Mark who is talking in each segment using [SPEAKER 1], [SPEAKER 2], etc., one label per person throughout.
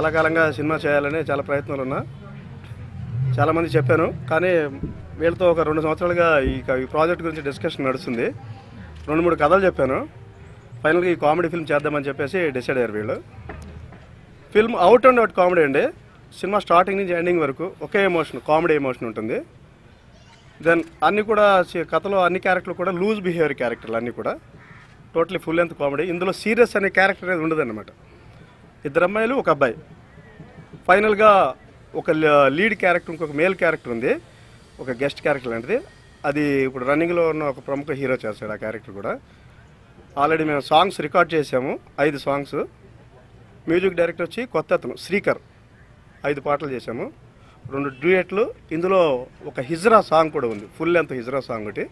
[SPEAKER 1] చాలా కాలంగా సినిమా చేయాలని చాలా ప్రయత్నాలు ఉన్నా చాలామంది చెప్పాను కానీ వీళ్ళతో ఒక రెండు సంవత్సరాలుగా ఈ క- ఈ ప్రాజెక్ట్ గురించి డిస్కషన్ నడుస్తుంది రెండు మూడు కథలు చెప్పాను ఫైనల్గా ఈ కామెడీ ఫిల్మ్ చేద్దామని చెప్పేసి డిసైడ్ అయ్యారు వీళ్ళు film out and out comedy అండి సినిమా స్టార్టింగ్ నుంచి ఎండింగ్ వరకు ఒకే ఎమోషన్ కామెడీ ఎమోషన్ ఉంటుంది దెన్ అన్నీ కూడా సి- కథలో అన్ని క్యారెక్టర్లు కూడా లూజ్ బిహేవియర్ క్యారెక్టర్లు అన్నీ కూడా టోటలీ ఫుల్ లెంత్ కామెడీ ఇందులో సీరియస్ అనే క్యారెక్టర్ అనేది ఉండదన్నమాట ఇద్దరు అమ్మాయిలు ఒక అబ్బాయి ఫైనల్గా ఒక ల- లీడ్ క్యారెక్టర్ ఇంకొక మేల్ క్యారెక్టర్ ఉంది ఒక గెస్ట్ క్యారెక్టర్ లాంటిది అది ఇప్పుడు రన్నింగ్లో ఉన్న ఒక ప్రముఖ హీరో చేస్తాడు ఆ క్యారెక్టర్ కూడా ఆల్రెడీ మేము సాంగ్స్ రికార్డ్ చేసాము ఐదు సాంగ్స్ మ్యూజిక్ డైరెక్టర్ వచ్చి కొత్త అతను శ్రీకర్ ఐదు పాటలు చేసాము రెండు డ్యూయెట్లు ఇందులో ఒక హిజ్రా సాంగ్ కూడా ఉంది ఫుల్ లెంత్ హిజ్రా సాంగ్ ఒకటి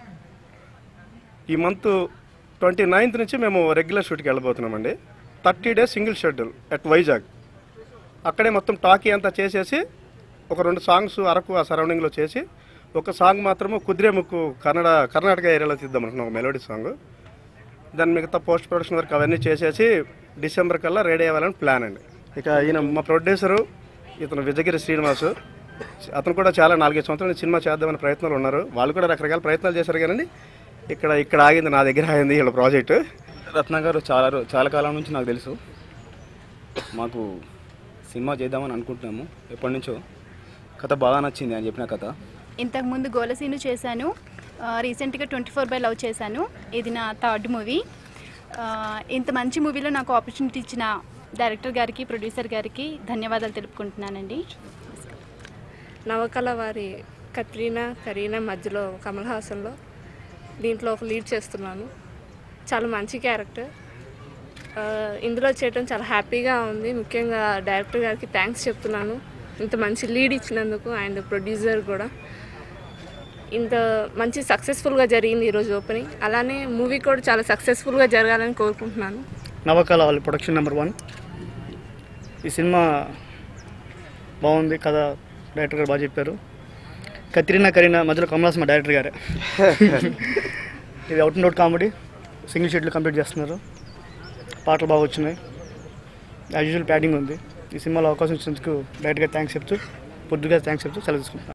[SPEAKER 1] ఈ మంత్ ట్వంటీ నైన్త్ నుంచి మేము రెగ్యులర్ షూట్కి వెళ్ళబోతున్నామండి thirty days single schedule at Vizag అక్కడే మొత్తం టాకీ అంతా చేసేసి ఒక రెండు సాంగ్స్ అరకు ఆ సరౌండింగ్లో చేసి ఒక సాంగ్ మాత్రము కుదిరేముక్కు కన్నడ కర్ణాటక ఏరియాలో తీద్దాం అనుకున్నాం ఒక మెలోడీ సాంగ్ దాని మిగతా పోస్ట్ ప్రొడక్షన్ వర్క్ అవన్నీ చేసేసి డిసెంబర్ కల్లా రెడీ అవ్వాలని ప్లాన్ అండి ఇక ఈయన మా ప్రొడ్యూసరు ఇతను విజయగిరి శ్రీనివాసు అతను కూడా చాలా నాలుగైదు సంవత్సరాల నుంచి సినిమా చేద్దామనే ప్రయత్నాలు ఉన్నారు వాళ్ళు కూడా రకరకాల ప్రయత్నాలు చేశారు కానీ ఇక్కడ ఇక్కడ ఆగింది నా దగ్గర ఆగింది వీళ్ళ ప్రాజెక్టు
[SPEAKER 2] రత్న గారు చాలా రో- చాలా కాలం నుంచి నాకు తెలుసు మాకు సినిమా చేద్దామని అనుకుంటున్నాము ఎప్పటి నుంచో కథ బాగా నచ్చింది అని చెప్పిన కథ
[SPEAKER 3] ఇంతకుముందు గోలసీను చేశాను ఆ, రీసెంట్గా ట్వంటీ ఫోర్ బై లవ్ చేశాను ఇది నా థర్డ్ మూవీ ఆ, ఇంత మంచి మూవీలో నాకు ఆపర్చునిటీ ఇచ్చిన డైరెక్టర్ గారికి ప్రొడ్యూసర్ గారికి ధన్యవాదాలు తెలుపుకుంటున్నానండి
[SPEAKER 4] నవకళ వారి కత్రీనా కరీనా మధ్యలో కమల్ హాసన్లో దీంట్లో ఒక లీడ్ చేస్తున్నాను చాలా మంచి క్యారెక్టర్ ఆ, ఇందులో చేయడం చాలా హ్యాపీగా ఉంది ముఖ్యంగా డైరెక్టర్ గారికి థ్యాంక్స్ చెప్తున్నాను ఇంత మంచి లీడ్ ఇచ్చినందుకు అండ్ ప్రొడ్యూసర్ కూడా ఇంత మంచి సక్సెస్ఫుల్గా జరిగింది ఈరోజు ఓపెనింగ్ అలానే మూవీ కూడా చాలా సక్సెస్ఫుల్గా జరగాలని కోరుకుంటున్నాను
[SPEAKER 5] నవకళ వాళ్ళ ప్రొడక్షన్ నెంబర్ వన్ ఈ సినిమా బాగుంది కథ డైరెక్టర్ గారు బాగా చెప్పారు కత్రినా కరీనా మధ్యలో కమలాస్ మా డైరెక్టర్ గారే ఇది out and out comedy single షీట్లు కంప్లీట్ చేస్తున్నారు పాటలు బాగా వచ్చినాయి యాజ్ యూజువల్ ప్యాడింగ్ ఉంది ఈ సినిమాలో అవకాశం ఇచ్చినందుకు డైరెక్ట్గా థ్యాంక్స్ చెప్తూ పొద్దుగా థ్యాంక్స్ చెప్తూ సెలవు తీసుకుంటున్నాను